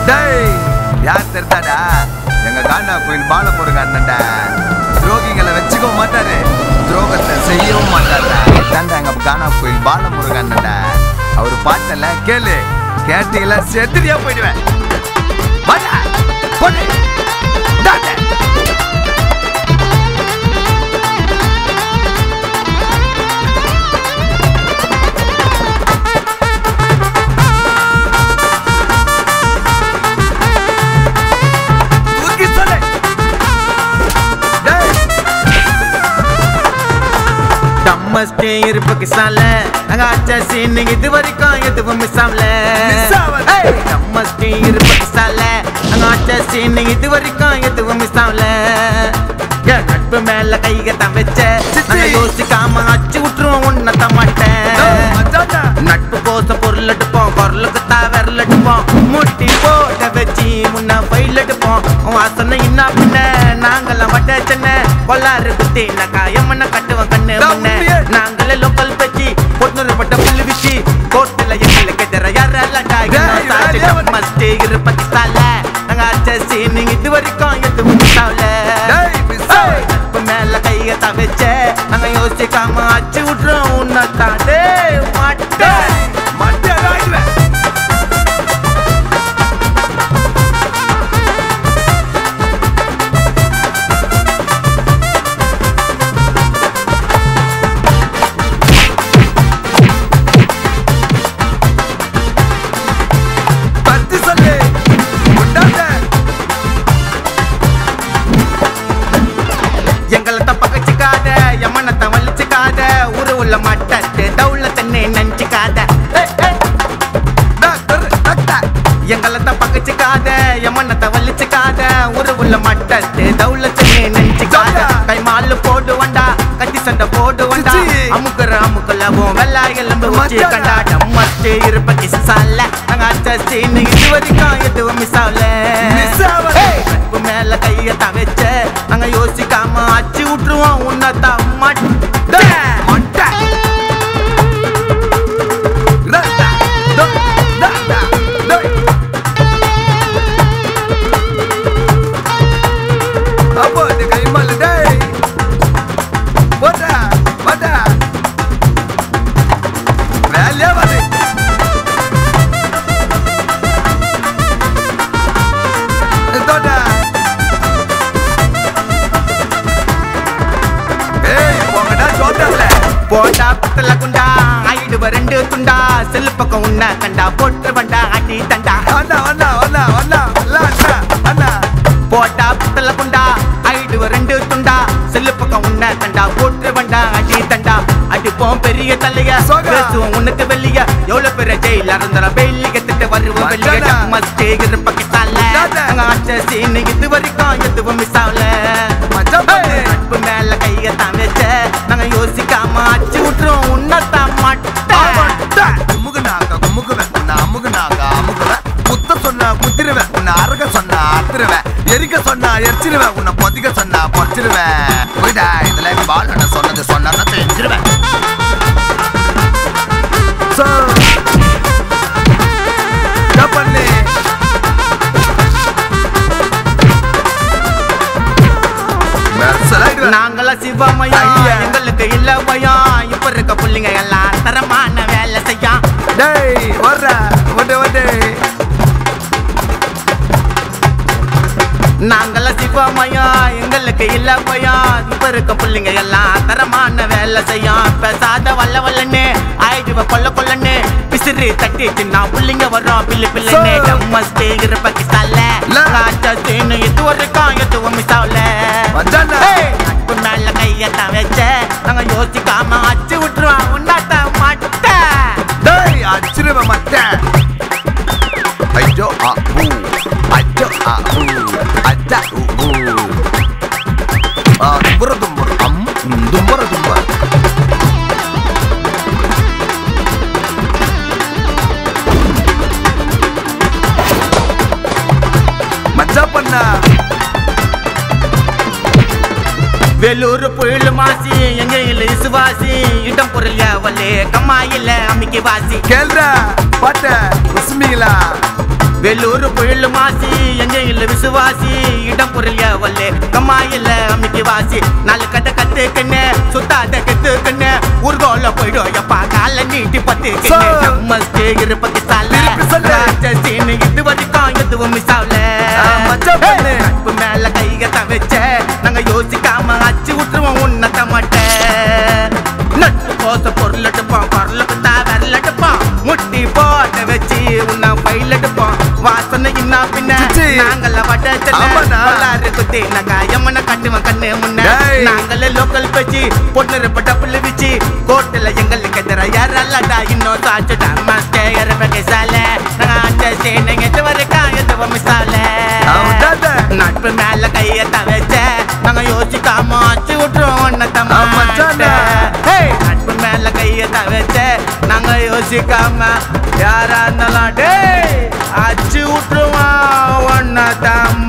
டேய் யார் தெரிந்தாடா எங்க கானா கோயில் பாலமுருகன் அண்ணன்டா துரோகிகளை வச்சுக்க மாட்டாரு துரோகத்தை செய்யவும் மாட்டாரு தாண்டா எங்க கானா கோயில் பாலமுருகன் அண்ணன்டா அவர் பாட்டல கேளு கேட்டீங்களா செத்துறியா போயிடுவேன் வாடா, போடு. தாண்டா. தூக்கி சொல்லு. டேய், டம்மஸ்டே இருப்புக்கு சால நாங்க ஆச்சா சீன் இது வரைக்கும் எதுவும் மிஸ் ஆகல Miss ஆகல. ஏய், டம்மஸ்டே இருப்புக்கு சால நாங்க ஆச்சா சீன் இது வரைக்கும் எதுவும் மிஸ் ஆகல என் நட்பு மேல கைக தான் வச்ச நாங்க யோசிக்காம அச்சு விட்டுருவோம் உன்ன மாட்டேன் டேய், மச்சான்டா. நட்பு கோசம் பொருள் எடுப்போம் குரலுக்கு தான் விரல் எடுப்போம் முட்டி போட வச்சு முன்ன பயில் எடுப்போம் உன் வாசனை என்ன பண்ண நாங்கெல்லாம் வட்ட சென்ன கொள்ளாறு குத்தி நான் காயமண்ண கட்டுவோம் கண்ணு நான் முன்ன உண்மையே- நாங்களே லோக்கல் பச்சி பொண்ணு பட்ட புள்ளி விச்சி கோட்டில் எங்களுக்கு எதிர யாரெல்லாம் டேய், வேலையே வந்து- மஸ்டே இரு பக்கிஸ்தான்ல நாங்க அச்சசி நீங்க இது வரைக்கும் எதுவும் மிஸ்ஸாவல டேய், miss ஆகல. நட்பு மேல கைய தவச்ச நாங்க யோசிக்காம அச்சு விட்டுறோம் உன்னை தாண்டே மாட்டேன் டேய், மட்டையாடா ஆயிடுவேன். பத்து சொல்லு கொண்டாட எங்களை தான் பகச்சுக்காத எம்மனத்தை வலிச்சுக்காத ஊரு உள்ள மட்டத்து தவுல தண்ணி நஞ்சுக்காத டாக்டர் டாக்டர் எங்களை தான் பகச்சுக்காத எம்மனத்தை வலிச்சுக்காத ஊரு உள்ள மட்டத்து தவுல தண்ணி நஞ்சுக்காத சொல்டா. கை மாலு போடு வண்டா கட்டி சண்டை போடு வண்டா சிச்சி. அமுக்குற அமுக்குலவும் வெள்ளா எலும்பு வச்சு மச்சான். கண்டாட்டம் மஸ்ட் இருப்ப கிசால நாங்க அச்சசி நீங்க இது வரைக்கும் எதுவும் மிஸ் ஆகல Miss ஆகல. ஏய், நட்பு மேல கைய தவச்ச நாங்க யோசிக்காம அச்சு விட்டுருவோம் உன்னதான் மட்டை மட்டை ரத்தா டோய் ரத்தா டோய் அப்போ இந்த கைமால டேய் போடா போடா வேலையா வந்து தோடா ஏய் போங்கடா சோட்டல்ல போட்டா பத்தல குண்டா ஆயிடுவ ரெண்டு துண்டா செல்லு பக்கம் உன்ன கண்டா போட்டு வண்டா அடி தண்டா அண்ணா அண்ணா அண்ணா அண்ணா அண்ணா அண்ணா அண்ணா போட்டா பத்தல குண்டா ஆயிடுவ ரெண்டு துண்டா செல்லு பக்கம் உன்ன கண்டா போட்டு வண்டா அடி தண்டா அடிப்போம் பெரிய தலைய சோகா. பேசுவோம் உனக்கு வெளிய எவ்வளவு பெரிய ஜெயில இருந்தாலும் வெள்ளி கத்துட்டு வருவோம் வெளிய மச்சானா. மஸ்டே இருப்பக்கிட்டால தாத்தா. நாங்க ஆச்ச சீன் இது வரைக்கும் எதுவும் மிஸ் ஆகல மச்சான் பாரு. நட்பு மேல கைய தான் வச்ச நாங்க யோசிக்காம அச்சு விட்டுறோம் உன்னதான் மாட்டேன் ஆமாண்டா. அமுகுனாக்கா குமுகுவேன், உன்னை அமுகுனாக்கா அமுகுவேன். குத்த சொன்னா குத்திருவேன், உன்னை அறுக்க சொன்னா அறுத்துருவேன். எரிக்க சொன்னா எரிச்சிருவேன், உன்னை பொதிக்க சொன்னா பொதிச்சிருவேன். போய்டா, இதுல எங்க பாலனை சொன்னது சொன்னான்னா செஞ்சிருவேன். So, என்ன பண்ணு? மெர்சலாயிடுவேன். நாங்களாம் சிவமயா ஐயா. எங்களுக்கு இல்ல பயம் இப்ப இருக்க புள்ளைங்க எல்லாம் தரமான வேலை செய்யும் டேய், வர்றா, ஓடு, ஓடு. நாங்களாம் சிவமயா எங்களுக்கு இல்ல பயம் இப்ப இருக்க புள்ளைங்க எல்லாம் தரமான வேலை செய்யும் பேசாத வல்ல வல்லன்னு ஆயிடுவ கொல்ல கொல்லன்னு பிசிறு தட்டி சின்ன புள்ளைங்க வர்றோம் பில்லு பிள்ளைன்னு Sir. நம்ம ஸ்டேகிற பக்கிஸ்தான்ல La. காச்சாச்சின்னு இது வரைக்கும் எதுவும் மிஸ் ஆகல மச்சான்டா. ஏய், நட்பு மேல கையத்தான் வச்ச நாங்க யோசிக்காம அச்சு விட்டுருவோம் உன்னாட்ட மாட்டேன் டேய், அடிச்சிருவேன் மச்சான். ஐயோ, ஆ, ஊ. ஐயோ, ஆ, ஊ. அச்சா, ஊ, ஊ. ஆ, தும்புற, தும்புற. அம், ம், தும்புற, தும்புற. மச்சான் பண்ணா வேலூர் புயல் மாசி எங்க இல்ல இசுவாசி இடம் பொருள் யாவலே கம்மாயில அம்மிக்கு வாசி கேள்றா பாட்ட குசுமிங்களா வெள்ளூர் புயல் மாசி எங்க இல்ல விசுவாசி இடம் பொருள் வல்லே கம்மா இல்ல அம்மிக்கு வாசி நாலு கட்ட கத்து கண்ணு சுத்தாத கத்து கண்ணு ஊர்கோல போயிடும் எப்பா கால நீட்டி பத்து கண்ணு Sir. நம்ம ஸ்டேஜ் இருப்பது சால திருப்பி சொல்லு. சீனு இது வரைக்கும் எதுவும் மிஸ் ஆகல ஆ, மச்சான் பண்ணு. நட்பு மேல கைய தவச்ச நாங்க யோசிக்காம அச்சு விட்டுருவோம் உன்னத மாட்டேன் நட்பு கோச பொருள் எடுப்போம் பொருளுக்கு தான் விரல் எடுப்போம் முட்டி போட்ட வச்சு உன்னை பயில் எடுப்போம் வாசனை என்ன பின்ன சிச்சி. நாங்கள வட்ட ஆமாண்ணா. கொள்ளாரு குத்தி நகா எம்மன கட்டுவன் கண்ணு முன்ன டேய். நாங்கள லோக்கல் பேச்சு பொண்ணு இருப்பட்ட புள்ளு வச்சு கோட்டில் எங்களுக்கு எதிர யாரல்லடா இன்னும் சாச்சுடா மாஸ்டர் இறப்பக சால நாங்க அந்த சேனைங்க இது வரைக்கும் எதுவும் மிசால அவன்தான்டா. நட்பு மேல கைய தவச்ச நாங்க யோசிக்காம ஆச்சு விட்டுருவோம் உன்னத ஆ, மச்சான்டா. ஹேய், நட்பு மேல கைய தவச்ச நாங்க யோசிக்காம யாரா இருந்தாலும் டேய் அச்சு விட்டுருவோம் உன்னத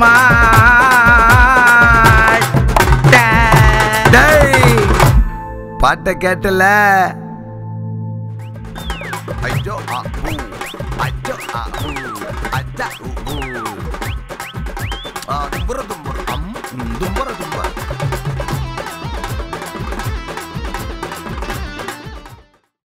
டேய் பாட்டை கேட்டல ஐயோ ஆ ஊ ஐயோ ஆ ஊ அச்சா ஊ ஊ ஆ தும்புற தும்புற அம் தும்புற தும்புற